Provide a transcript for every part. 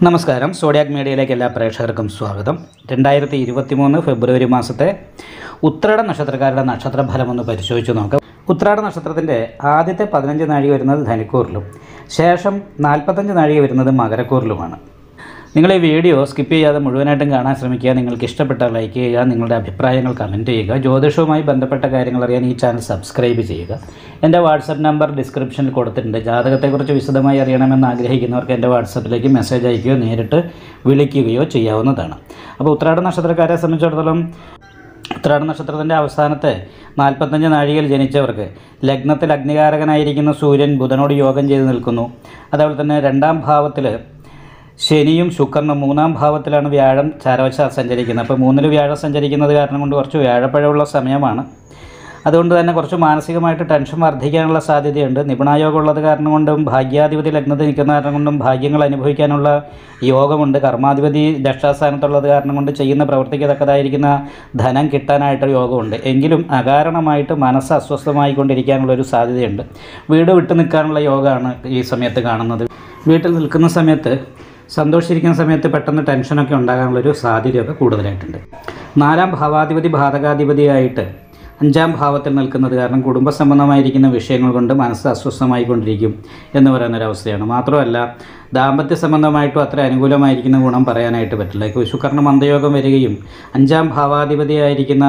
നമസ്കാരം സോഡിയാക് മീഡിയയിലേക്ക് എല്ലാ പ്രേക്ഷകർക്കും സ്വാഗതം രണ്ടായിരത്തി ഇരുപത്തി മൂന്ന് ഫെബ്രുവരി മാസത്തെ ഉത്രാട നക്ഷത്രക്കാരുടെ നക്ഷത്രഫലം ഒന്ന് പരിശോധിച്ച് നോക്കാം ഉത്രാട നക്ഷത്രത്തിൻ്റെ ആദ്യത്തെ പതിനഞ്ച് നാഴിക വരുന്നത് ധനുക്കൂറിലും ശേഷം നാൽപ്പത്തഞ്ച് നാഴിക വരുന്നത് മകരക്കൂറിലുമാണ് നിങ്ങൾ ഈ വീഡിയോ സ്കിപ്പ് ചെയ്യാതെ മുഴുവനായിട്ടും കാണാൻ ശ്രമിക്കുക നിങ്ങൾക്ക് ഇഷ്ടപ്പെട്ടാൽ ലൈക്ക് ചെയ്യുക നിങ്ങളുടെ അഭിപ്രായങ്ങൾ കമൻറ്റ് ചെയ്യുക ജ്യോതിഷവുമായി ബന്ധപ്പെട്ട കാര്യങ്ങൾ അറിയാൻ ഈ ചാനൽ സബ്സ്ക്രൈബ് ചെയ്യുക എൻ്റെ വാട്സപ്പ് നമ്പർ ഡിസ്ക്രിപ്ഷനിൽ കൊടുത്തിട്ടുണ്ട് ജാതകത്തെക്കുറിച്ച് വിശദമായി അറിയണമെന്ന് ആഗ്രഹിക്കുന്നവർക്ക് എൻ്റെ വാട്സപ്പിലേക്ക് മെസ്സേജ് അയക്കുകയോ നേരിട്ട് വിളിക്കുകയോ ചെയ്യാവുന്നതാണ് അപ്പോൾ ഉത്രാട നക്ഷത്രക്കാരെ സംബന്ധിച്ചിടത്തോളം ഉത്രാട നക്ഷത്രത്തിൻ്റെ അവസാനത്തെ നാൽപ്പത്തഞ്ച് നാഴികയിൽ ജനിച്ചവർക്ക് ലഗ്നത്തിൽ അഗ്നികാരകനായിരിക്കുന്ന സൂര്യൻ ബുധനോട് യോഗം ചെയ്ത് നിൽക്കുന്നു അതേപോലെ തന്നെ രണ്ടാം ഭാവത്തിൽ ശനിയും ശുക്രനും മൂന്നാം ഭാവത്തിലാണ് വ്യാഴം ചാരവശ സഞ്ചരിക്കുന്നത് അപ്പോൾ മൂന്നിൽ വ്യാഴം സഞ്ചരിക്കുന്നത് കാരണം കൊണ്ട് കുറച്ച് വ്യാഴപ്പഴമുള്ള സമയമാണ് അതുകൊണ്ട് തന്നെ കുറച്ച് മാനസികമായിട്ട് ടെൻഷൻ വർദ്ധിക്കാനുള്ള സാധ്യതയുണ്ട് നിപുണായോഗം ഉള്ളത് കാരണം കൊണ്ടും ഭാഗ്യാധിപതി ലഗ്നത്തിൽ നിൽക്കുന്ന കാരണം കൊണ്ടും ഭാഗ്യങ്ങൾ അനുഭവിക്കാനുള്ള യോഗമുണ്ട് കർമാധിപതി രക്ഷാസ്ഥാനത്തുള്ളത് കാരണം കൊണ്ട് ചെയ്യുന്ന പ്രവൃത്തിക്ക് തക്കതായിരിക്കുന്ന ധനം കിട്ടാനായിട്ട് യോഗമുണ്ട് എങ്കിലും അകാരണമായിട്ട് മനസ്സ് അസ്വസ്ഥമായിക്കൊണ്ടിരിക്കാനുള്ള ഒരു സാധ്യതയുണ്ട് വീട് വിട്ടു നിൽക്കാനുള്ള യോഗമാണ് ഈ സമയത്ത് കാണുന്നത് വീട്ടിൽ നിൽക്കുന്ന സമയത്ത് സന്തോഷിച്ചിരിക്കുന്ന സമയത്ത് പെട്ടെന്ന് ടെൻഷനൊക്കെ ഉണ്ടാകാനുള്ളൊരു സാധ്യതയൊക്കെ കൂടുതലായിട്ടുണ്ട് നാലാം ഭാവാധിപതി ബാധകാധിപതിയായിട്ട് അഞ്ചാം ഭാവത്തിൽ നിൽക്കുന്നത് കാരണം കുടുംബ സംബന്ധമായിരിക്കുന്ന വിഷയങ്ങൾ കൊണ്ട് മനസ്സ് അസ്വസ്ഥമായിക്കൊണ്ടിരിക്കും എന്ന് പറയുന്നൊരവസ്ഥയാണ് മാത്രമല്ല ദാമ്പത്യ സംബന്ധമായിട്ടും അത്ര അനുകൂലമായിരിക്കുന്ന ഗുണം പറയാനായിട്ട് പറ്റില്ല ഇപ്പോൾ ശുക്രന് മന്ദയോഗം വരികയും അഞ്ചാം ഭാവാധിപതിയായിരിക്കുന്ന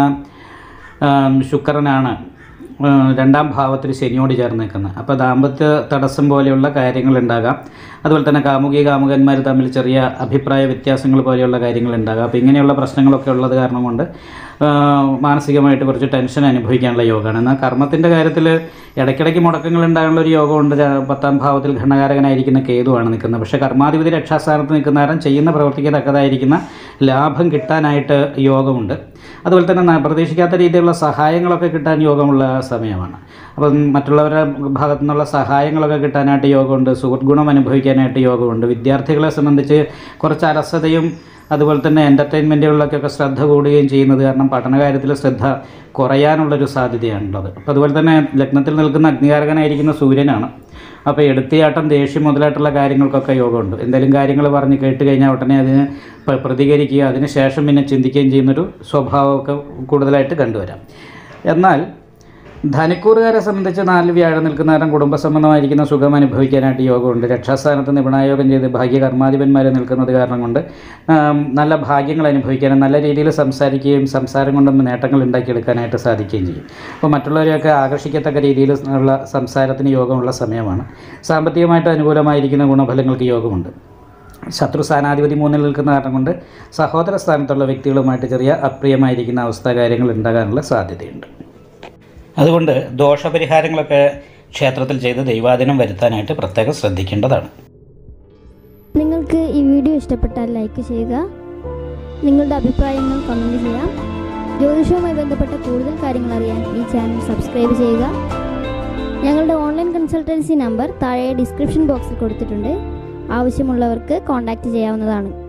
ആം, ശുക്രനാണ് ആ, രണ്ടാം ഭാവത്തിൽ ശനിയോട് ചേർന്ന് നിൽക്കുന്നത് അപ്പോൾ ദാമ്പത്യ തടസ്സം പോലെയുള്ള കാര്യങ്ങൾ ഉണ്ടാകാം അതുപോലെ തന്നെ കാമുകി കാമുകന്മാർ തമ്മിൽ ചെറിയ അഭിപ്രായ വ്യത്യാസങ്ങൾ പോലെയുള്ള കാര്യങ്ങൾ ഉണ്ടാകാം അപ്പോൾ ഇങ്ങനെയുള്ള പ്രശ്നങ്ങളൊക്കെ ഉള്ളത് കാരണം കൊണ്ട് ആ, മാനസികമായിട്ട് കുറച്ച് ടെൻഷൻ അനുഭവിക്കാനുള്ള യോഗമാണ് എന്നാൽ കർമ്മത്തിൻ്റെ കാര്യത്തിൽ ഇടയ്ക്കിടയ്ക്ക് മുടക്കങ്ങൾ ഉണ്ടാകാനുള്ള ഒരു യോഗമുണ്ട് ര- പത്താം ഭാവത്തിൽ ഘടകാരകനായിരിക്കുന്ന കേതുവാണ് നിൽക്കുന്നത് പക്ഷേ കർമാധിപതി രക്ഷാസ്ഥാനത്ത് നിൽക്കുന്ന നേരം ചെയ്യുന്ന പ്രവൃത്തിക്ക് തക്കതായിരിക്കുന്ന ലാഭം കിട്ടാനായിട്ട് യോഗമുണ്ട് അതുപോലെ തന്നെ ന- പ്രതീക്ഷിക്കാത്ത രീതിയിലുള്ള സഹായങ്ങളൊക്കെ കിട്ടാൻ യോഗമുള്ള സമയമാണ് അപ്പം മറ്റുള്ളവരുടെ ഭാഗത്തു നിന്നുള്ള സഹായങ്ങളൊക്കെ കിട്ടാനായിട്ട് യോഗമുണ്ട് സുഹൃത്ത് ഗുണം അനുഭവിക്കാനായിട്ട് യോഗമുണ്ട് വിദ്യാർത്ഥികളെ സംബന്ധിച്ച് കുറച്ച് അലസതയും അതുപോലെ തന്നെ എൻ്റർടൈൻമെൻറ്റുകളിലൊക്കെ ശ്രദ്ധ കൂടുകയും ചെയ്യുന്നത് കാരണം പഠനകാര്യത്തിൽ ശ്രദ്ധ കുറയാനുള്ളൊരു സാധ്യതയാണുള്ളത് അപ്പോൾ അതുപോലെ തന്നെ ലഗ്നത്തിൽ നിൽക്കുന്ന അഗ്നികാരകനായിരിക്കുന്ന സൂര്യനാണ് അപ്പോൾ എടുത്തിയാട്ടം ദേഷ്യം മുതലായിട്ടുള്ള കാര്യങ്ങൾക്കൊക്കെ യോഗമുണ്ട് എന്തെങ്കിലും കാര്യങ്ങൾ പറഞ്ഞ് കേട്ട് കഴിഞ്ഞാൽ ഉടനെ അതിന് പ- പ്രതികരിക്കുക അതിന് ശേഷം പിന്നെ ചിന്തിക്കുകയും ചെയ്യുന്നൊരു സ്വഭാവമൊക്കെ കൂടുതലായിട്ട് കണ്ടുവരാം എന്നാൽ ധനക്കൂറുകാരെ സംബന്ധിച്ച് നാല് വ്യാഴം നിൽക്കുന്ന നേരം കുടുംബ സംബന്ധമായിരിക്കുന്ന സുഖം അനുഭവിക്കാനായിട്ട് യോഗമുണ്ട് രക്ഷാസ്ഥാനത്ത് നിപുണായോഗം ചെയ്ത് ഭാഗ്യ കർമാധിപന്മാർ നിൽക്കുന്നത് കാരണം കൊണ്ട് ആം, നല്ല ഭാഗ്യങ്ങൾ അനുഭവിക്കാനും നല്ല രീതിയിൽ സംസാരിക്കുകയും സംസാരം കൊണ്ടും നേട്ടങ്ങൾ ഉണ്ടാക്കിയെടുക്കാനായിട്ട് സാധിക്കുകയും ചെയ്യും അപ്പോൾ മറ്റുള്ളവരെയൊക്കെ ആകർഷിക്കത്തക്ക രീതിയിൽ ഉള്ള സംസാരത്തിന് യോഗമുള്ള സമയമാണ് സാമ്പത്തികമായിട്ട് അനുകൂലമായിരിക്കുന്ന ഗുണഫലങ്ങൾക്ക് യോഗമുണ്ട് ശത്രു സ്ഥാനാധിപതി മൂന്നിൽ നിൽക്കുന്ന കാരണം കൊണ്ട് സഹോദര സ്ഥാനത്തുള്ള വ്യക്തികളുമായിട്ട് ചെറിയ അപ്രിയമായിരിക്കുന്ന അവസ്ഥ കാര്യങ്ങൾ ഉണ്ടാകാനുള്ള സാധ്യതയുണ്ട് അതുകൊണ്ട് ദോഷപരിഹാരങ്ങളൊക്കെ ക്ഷേത്രത്തിൽ ചെയ്ത് ദൈവാധീനം വരുത്താനായിട്ട് പ്രത്യേകം ശ്രദ്ധിക്കേണ്ടതാണ് നിങ്ങൾക്ക് ഈ വീഡിയോ ഇഷ്ടപ്പെട്ടാൽ ലൈക്ക് ചെയ്യുക നിങ്ങളുടെ അഭിപ്രായങ്ങൾ കമൻറ്റ് ചെയ്യാം ജ്യോതിഷവുമായി ബന്ധപ്പെട്ട കൂടുതൽ കാര്യങ്ങൾ അറിയാൻ ഈ ചാനൽ സബ്സ്ക്രൈബ് ചെയ്യുക ഞങ്ങളുടെ ഓൺലൈൻ കൺസൾട്ടൻസി നമ്പർ താഴെ ഡിസ്ക്രിപ്ഷൻ ബോക്സിൽ കൊടുത്തിട്ടുണ്ട് ആവശ്യമുള്ളവർക്ക് കോൺടാക്റ്റ് ചെയ്യാവുന്നതാണ്